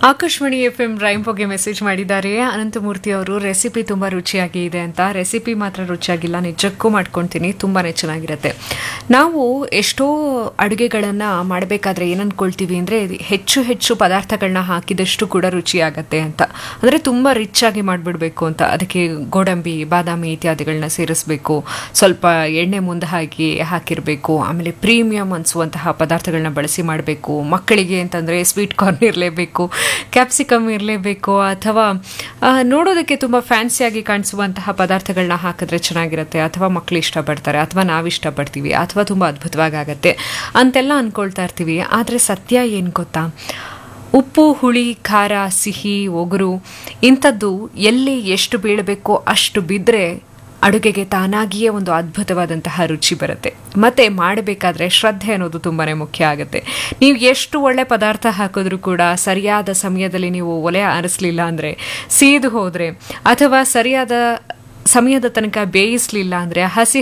Akashvani F M ರೈಂಪೋಗೆ message ಮಾಡಿದ್ದಾರೆ ಅನಂತಮೂರ್ತಿ ಅವರು ರೆಸಿಪಿ ತುಂಬ ರುಚಿಯಾಗಿ ಇದೆ ಅಂತ ರೆಸಿಪಿ ಮಾತ್ರ ರುಚಿಯಾಗಿಲ್ಲ ನಿಜಕ್ಕೂ ಮಾಡ್ಕೊಳ್ತೀನಿ ತುಂಬಾ ಚೆನ್ನಾಗಿರುತ್ತೆ ನಾವು ಎಷ್ಟೋ ಅಡುಗೆಗಳನ್ನು ಮಾಡಬೇಕಾದ್ರೆ ಏನು ಅಂದ್ಕೊಳ್ತೀವಿ ಅಂದರೆ ಹೆಚ್ಚು ಹೆಚ್ಚು ಪದಾರ್ಥಗಳನ್ನ ಹಾಕಿದಷ್ಟು ಕೂಡ ರುಚಿಯಾಗತ್ತೆ ಅಂತ ಅಂದರೆ ತುಂಬ ರಿಚ್ ಆಗಿ ಮಾಡಿಬಿಡ್ಬೇಕು ಅಂತ ಅದಕ್ಕೆ ಗೋಡಂಬಿ ಬಾದಾಮಿ ಇತ್ಯಾದಿಗಳನ್ನ ಸೇರಿಸಬೇಕು ಸ್ವಲ್ಪ ಎಣ್ಣೆ ಮುಂದೆ ಹಾಕಿ ಹಾಕಿರಬೇಕು ಆಮೇಲೆ ಪ್ರೀಮಿಯಂ ಅನಿಸುವಂತಹ ಪದಾರ್ಥಗಳನ್ನ ಬಳಸಿ ಮಾಡಬೇಕು ಮಕ್ಕಳಿಗೆ ಅಂತಂದರೆ ಸ್ವೀಟ್ ಕಾರ್ನ್ ಇರಲೇಬೇಕು ಕ್ಯಾಪ್ಸಿಕಮ್ ಇರಲೇಬೇಕು ಅಥವಾ ಆ, ನೋಡೋದಕ್ಕೆ ತುಂಬ ಫ್ಯಾನ್ಸಿಯಾಗಿ ಕಾಣಿಸುವಂತಹ ಪದಾರ್ಥಗಳನ್ನ ಹಾಕಿದ್ರೆ ಚೆನ್ನಾಗಿರುತ್ತೆ ಅಥವಾ ಮಕ್ಕಳು ಇಷ್ಟಪಡ್ತಾರೆ ಅಥವಾ ನಾವು ಇಷ್ಟಪಡ್ತೀವಿ ಅಥವಾ ತುಂಬ ಅದ್ಭುತವಾಗಿ ಆಗತ್ತೆ ಅಂತೆಲ್ಲ ಅಂದ್ಕೊಳ್ತಾ ಇರ್ತೀವಿ ಆದರೆ ಸತ್ಯ ಏನು ಗೊತ್ತಾ ಉಪ್ಪು ಹುಳಿ ಖಾರ ಸಿಹಿ ಒಗರು ಇಂಥದ್ದು ಎಲ್ಲಿ ಎಷ್ಟು ಬೀಳಬೇಕೋ ಅಷ್ಟು ಬಿದ್ದರೆ ಅಡುಗೆಗೆ ತಾನಾಗಿಯೇ ಒಂದು ಅದ್ಭುತವಾದಂತಹ ರುಚಿ ಬರುತ್ತೆ ಮತ್ತೆ ಮಾಡಬೇಕಾದ್ರೆ ಶ್ರದ್ಧೆ ಅನ್ನೋದು ತುಂಬಾ ಮುಖ್ಯ ಆಗುತ್ತೆ ನೀವು ಎಷ್ಟು ಒಳ್ಳೆ ಪದಾರ್ಥ ಹಾಕಿದ್ರೂ ಕೂಡ ಸರಿಯಾದ ಸಮಯದಲ್ಲಿ ನೀವು ಒಲೆ ಆರಿಸ್ಲಿಲ್ಲ ಅಂದರೆ ಸೀದು ಹೋದರೆ ಅಥವಾ ಸರಿಯಾದ ಸಮಯದ ತನಕ ಬೇಯಿಸಲಿಲ್ಲ ಅಂದರೆ ಹಸಿ